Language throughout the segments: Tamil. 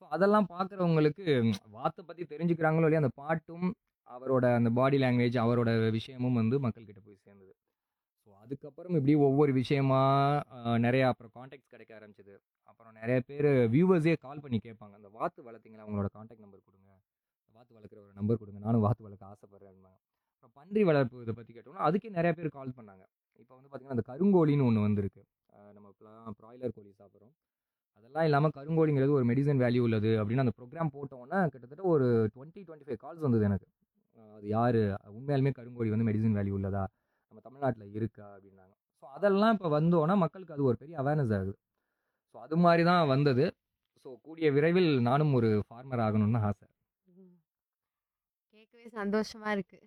அதெல்லாம் பார்க்குறவங்களுக்கு வாத்த பத்தி தெரிஞ்சுக்கிறாங்களோ இல்லையோ, அந்த பாட்டும், அவரோட அந்த பாடி லாங்குவேஜ், அவரோட விஷயமும் வந்து மக்கள்கிட்ட போய் சேர்ந்தது. ஸோ அதுக்கப்புறம் இப்படி ஒவ்வொரு விஷயமா அ நெறையா அப்புறம் கான்டாக்ட்ஸ் கிடைக்க ஆரம்பிச்சது. அப்புறம் நெறைய பேரு வியூவர்ஸே கால் பண்ணி கேட்பாங்க. "அந்த வாத்து வளர்த்தீங்களா? உங்களோட கான்டாக்ட் நம்பர் குடுங்க. வாத்து வளர்க்குற ஒரு நம்பர் குடுங்க. நானும் வாத்து வளர்க்க ஆசைப்படுறேன்னாங்க." அப்புறம் பன்றி வளர்ப்பு இத பத்தி கேட்டோம்னா, அதுக்கே நெறைய பேர் கால் பண்ணாங்க. இப்ப வந்து பார்த்தீங்கன்னா, அந்த கருங்கோழின்னு ஒண்ணு வந்திருக்கு. அ நம்ம இப்பலாம் பிராய்லர் கோழி சாப்பிடுறோம். அதெல்லாம் இல்லாம கருங்கோழிங்கிறது ஒரு மெடிசின் வேல்யூ உள்ளது அப்படின்னு அந்த ப்ரோகிராம் போட்டோனே, கிட்டத்தட்ட ஒரு 20, 25 கால்ஸ் வந்தது எனக்கு. அ அது யாரு? உண்மையாலுமே கருங்கோழி வந்து மெடிசின் வேல்யூ உள்ளதா? நம்ம தமிழ்நாட்ல இருக்கா? அப்படின்னாங்க. ஸோ அதெல்லாம் இப்ப வந்தோன, மக்களுக்கு அது ஒரு பெரிய அவேர்னஸ் ஆகுது. ஸோ அது மாரி தான் வந்தது. ஸோ கூடிய விரைவில் நானும் ஒரு ஃபார்மர் ஆகணும்னு ஆசை. ம். கேட்கவே சந்தோஷமா இருக்கு.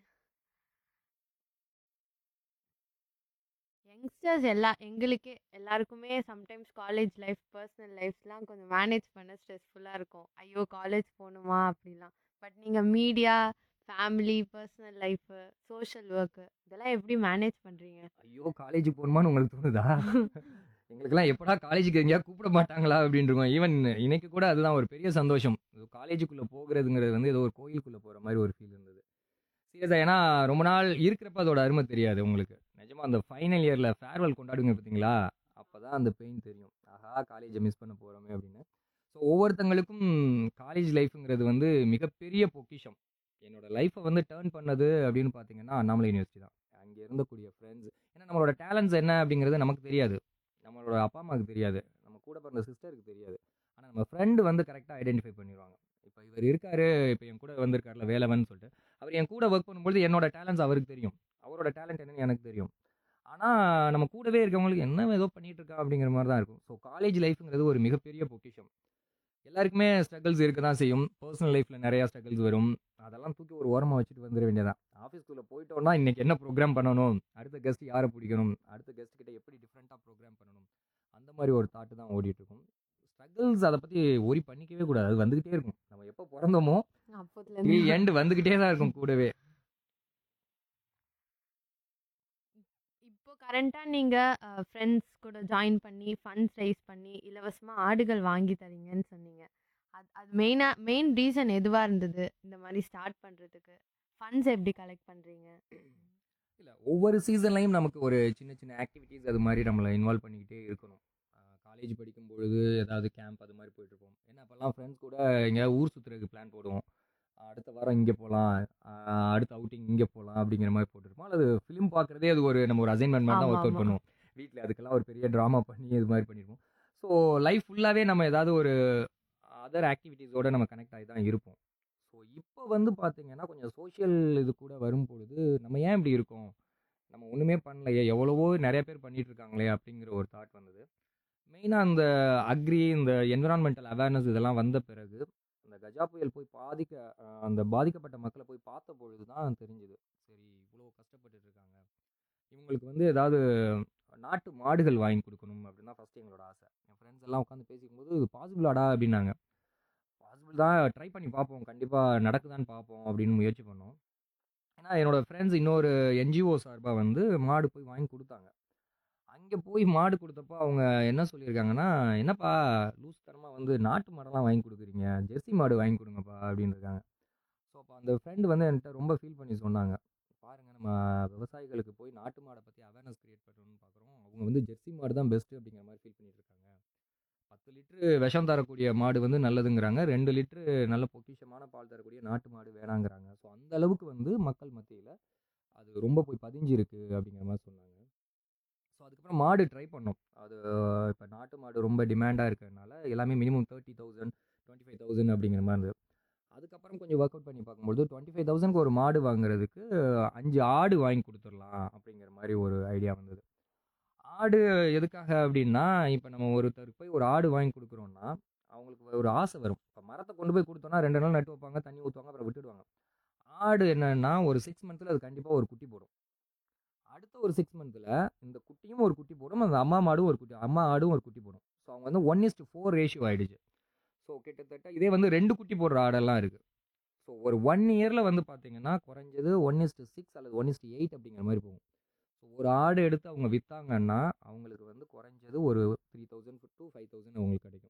யங்ஸ்டர்ஸ் எல்லா எங்களுக்கே எல்லாருக்குமே சம்டைம்ஸ் காலேஜ் லைஃப், பர்சனல் லைஃப்லாம் கொஞ்சம் மேனேஜ் பண்ண ஸ்ட்ரெஸ்ஃபுல்லா இருக்கும். ஐயோ! காலேஜ் போணுமா? அப்படிலாம். பட் நீங்க media, family, personal life, social work இதெல்லாம் எப்படி மேனேஜ் பண்றீங்க? ஐயோ! காலேஜ் போணுமான்னு உங்களுக்கு தோணுதா? எங்களுக்கெல்லாம் எப்படா காலேஜுக்கு எங்கேயாவது கூப்பிட மாட்டாங்களா? அப்படின்னு இருக்கும். ஈவன் இன்னைக்கு கூட அதுதான் ஒரு பெரிய சந்தோஷம். காலேஜுக்குள்ள போகுறதுங்கிறது வந்து ஏதோ ஒரு கோயிலுக்குள்ள போற மாரி ஒரு ஃபீல் இருந்தது. சீரியஸா ஏன்னா, ரொம்ப நாள் இருக்கிறப்ப அதோட அருமை தெரியாது உங்களுக்கு. நிஜமா அந்த ஃபைனல் இயர்ல ஃபேர்வெல் கொண்டாடுவீங்க பார்த்தீங்களா? அப்பதான் அந்த பெயின் தெரியும். ஆஹா! காலேஜ மிஸ் பண்ண போறோமே அப்படின்னு. ஸோ ஒவ்வொருத்தங்களுக்கும் காலேஜ் லைஃப்ங்கிறது வந்து மிகப்பெரிய பொக்கிஷம். என்னோட லைஃப்ப வந்து டர்ன் பண்ணது அப்படின்னு பார்த்தீங்கன்னா, அண்ணாமலை யுனிவர்சிட்டி தான். அங்க இருந்தக்கூடிய ஃப்ரெண்ட்ஸ் ஏன்னா நம்மளோட டேலண்ட்ஸ் என்ன அப்படிங்கிறது நமக்கு தெரியாது. நம்மளோட அப்பா, அம்மாவுக்கு தெரியாது. நம்ம கூட பிறந்த சிஸ்டருக்கு தெரியாது. ஆனா நம்ம ஃப்ரெண்ட் வந்து கரெக்ட்டா ஐடென்டிஃபை பண்ணிருவாங்க. இப்ப இவர் இருக்காரு, இப்ப என் கூட வந்திருக்கார்ல வேலவன் சொல்லிட்டு. அவர் என் கூட ஒர்க் பண்ணும்பொழுது என்னோட டேலண்ட்ஸ் அவருக்கு தெரியும். அவரோட டேலண்ட் என்னன்னு எனக்கு தெரியும். ஆனா நம்ம கூடவே இருக்கவங்களுக்கு என்ன ஏதோ பண்ணிட்டு இருக்கான் அப்படிங்கிற மாரி தான் இருக்கும். ஸோ காலேஜ் லைஃப்ங்கிறது ஒரு மிகப்பெரிய பொக்கிஷம். எல்லாருக்குமே ஸ்ட்ரகிள்ஸ் இருக்க தான் செய்யும். பர்சனல் லைஃப்ல நெறைய ஸ்ட்ரகிள்ஸ் வரும். அதெல்லாம் தூக்கி ஒரு ஓரமா வச்சுட்டு வந்துர வேண்டியது தான். ஆஃபீஸ்க்குள்ள போயிட்டோம்னா, இன்னைக்கு என்ன ப்ரோகிராம் பண்ணணும்? அடுத்த கெஸ்ட் யார புடிக்கணும்? அடுத்த கெஸ்ட் கிட்ட எப்படி டிஃபரெண்ட்டா ப்ரோகிராம் பண்ணணும்? அந்த மாரி ஒரு தாட் தான் ஓடிட்டு இருக்கும். ஸ்ட்ரகிள்ஸ் அத பத்தி வொரி பண்ணிக்கவே கூடாது. அது வந்துகிட்டே இருக்கும். நம்ம எப்ப பொறந்தோமோ, அப்போதுலேருந்து. டில் எண்ட் வந்துகிட்டே தான் இருக்கும் கூடவே. இப்போ கரண்ட்டா நீங்க அ ஃப்ரெண்ட்ஸ் கூட ஜாயின் பண்ணி, ஃபண்ட்ஸ் ரைஸ் பண்ணி, இலவசமா ஆடுகள் வாங்கி தரீங்கன்னு சொன்னீங்க. அது அது மெயினா மெயின் ரீசன் எதுவா இருந்தது? இந்த மாரி ஸ்டார்ட் பண்றதுக்கு? ஃபண்ட்ஸ் எப்படி கலெக்ட் பண்றீங்க? இல்ல ஒவ்வொரு சீசன்லயும் நமக்கு ஒரு சின்ன சின்ன ஆக்டிவிட்டீஸ் அது மாரி நம்மள இன்வால்வ் பண்ணிக்கிட்டே இருக்கணும். அ காலேஜ் படிக்கும் பொழுது ஏதாவது கேம்ப் அது மாரி போயிட்டுருப்போம். ஏன்னா அப்பலாம் ஃப்ரெண்ட்ஸ் கூட எங்கேயாவது ஊர் சுத்துறதுக்கு பிளான் போடுவோம். அடுத்த வாரம் இங்க போலாம். அ அடுத்த அவுட்டிங் இங்க போலாம் அப்படிங்கிற மாரி போட்டுருப்போம். அல்லது ஃபிலிம் பார்க்குறதே அது ஒரு நம்ம ஒரு அசைன்மென்ட் மாரி தான் ஒர்க் அவுட் ஆமாமா. பண்ணுவோம். வீட்ல அதுக்கெல்லாம் ஒரு பெரிய ட்ராமா பண்ணி இது மாரி பண்ணிருப்போம். ஸோ லைஃப் ஃபுல்லாவே நம்ம ஏதாவது ஒரு அதர் ஆக்டிவிட்டீஸோட நம்ம கனெக்ட் ஆகி தான் இருப்போம். ஸோ இப்போ வந்து பார்த்தீங்கன்னா, கொஞ்சம் சோஷியல் இது கூட வரும்பொழுது, நம்ம ஏன் இப்படி இருக்கோம்? நம்ம ஒண்ணுமே பண்ணலையே! எவ்வளவோ நெறைய பேர் பண்ணிட்டு இருக்காங்களே! அப்படிங்கிற ஒரு தாட் வந்தது. மெயினா அந்த அக்ரி, இந்த என்விரான்மென்டல் அவேர்னஸ் இதெல்லாம் வந்த பிறகு, அந்த கஜா புயல் போய் பாதிக்க அ அந்த பாதிக்கப்பட்ட மக்கள போய் பார்த்த பொழுது தான் தெரிஞ்சது. சரி இவ்வளோ கஷ்டப்பட்டுட்டு இருக்காங்க. இவங்களுக்கு வந்து ஏதாவது நாட்டு மாடுகள் வாங்கி குடுக்கணும் அப்படின்னு தான் ஃபர்ஸ்ட் எங்களோட ஆசை. என் ஃப்ரெண்ட்ஸ் எல்லாம் உட்காந்து பேசிக்கும்போது, "இது பாசிபிளாடா?" அப்படின்னாங்க. பாசிபிள் தான் ட்ரை பண்ணி பார்ப்போம். கண்டிப்பா நடக்குதான்னு பார்ப்போம் அப்படின்னு முயற்சி பண்ணோம். ஏன்னா என்னோட ஃப்ரெண்ட்ஸ் இன்னொரு என்ஜிஓ சார்பா வந்து மாடு போய் வாங்கி குடுத்தாங்க. அங்க போய் மாடு குடுத்தப்போ அவங்க என்ன சொல்லியிருக்காங்கன்னா, "என்னப்பா லூசுத்தனமா வந்து நாட்டு மாடெல்லாம் வாங்கி குடுக்குறீங்க. ஜெர்சி மாடு வாங்கி குடுங்கப்பா" அப்படின்னு இருக்காங்க. ஸோ அப்ப அந்த ஃப்ரெண்ட் வந்து என்ட்ட ரொம்ப ஃபீல் பண்ணி சொன்னாங்க. "பாருங்க நம்ம விவசாயிகளுக்கு போய் நாட்டு மாட பத்தி அவேர்னஸ் கிரியேட் பண்ணணும்னு பார்க்குறோம். அவங்க வந்து ஜெர்சி மாடு தான் பெஸ்ட் அப்படிங்கிற மாரி ஃபீல் பண்ணிட்டு இருக்காங்க. 10 லிட்டரு விஷம் தரக்கூடிய மாடு வந்து நல்லதுங்கிறாங்க. 2 லிட்டரு நல்ல பொக்கிஷமான பால் தரக்கூடிய நாட்டு மாடு வேணாங்கிறாங்க. ஸோ அந்த அளவுக்கு வந்து மக்கள் மத்தியில அது ரொம்ப போய் பதிஞ்சிருக்கு" அப்படிங்கிற மாரி சொன்னாங்க. ஸோ அதுக்கப்புறம் மாடு ட்ரை பண்ணோம். அது இப்ப நாட்டு மாடு ரொம்ப டிமாண்டா இருக்கிறதுனால, எல்லாமே மினிமம் 30,000 25,000 அப்படிங்கிற மாரி இருந்தது. அதுக்கப்புறம் கொஞ்சம் ஒர்க் அவுட் பண்ணி பார்க்கும்பொழுது, 25,000க்கு ஒரு மாடு வாங்குறதுக்கு 5 ஆடு வாங்கி குடுத்துரலாம் அப்படிங்கிற மாரி ஒரு ஐடியா வந்தது. ஆடு எதுக்காக அப்படின்னா, இப்ப நம்ம ஒருத்தருக்கு போய் ஒரு ஆடு வாங்கி குடுக்குறோம்னா, அவங்களுக்கு ஒரு ஆசை வரும். இப்ப மரத்த கொண்டு போய் குடுத்தோம்னா 2 நாள் நட்டு வைப்பாங்க, தண்ணி ஊத்துவாங்க, அப்புறம் விட்டுடுவாங்க. ஆடு என்னன்னா, ஒரு 6 மந்த்ல அது கண்டிப்பா ஒரு குட்டி போடும். அடுத்த ஒரு 6 மந்த்ல இந்த குட்டியும் ஒரு குட்டி போடும். அந்த அம்மா மாடும் ஒரு குட்டி அம்மா ஆடும் ஒரு குட்டி போடும். ஸோ அவங்க வந்து 1:4 ரேஷியோ ஆயிடுச்சு. ஸோ கிட்டத்தட்ட இதே வந்து 2 குட்டி போடுற ஆடெல்லாம் இருக்கு. ஸோ ஒரு 1 இயர்ல வந்து பார்த்தீங்கன்னா, குறைஞ்சது 1:6 அல்லது 1:8 அப்படிங்கிற மாரி போகும். ஸோ ஒரு ஆடு எடுத்து அவங்க வித்தாங்கன்னா, அவங்களுக்கு வந்து குறைஞ்சது ஒரு 3000 டூ 5000 அவங்களுக்கு கிடைக்கும்.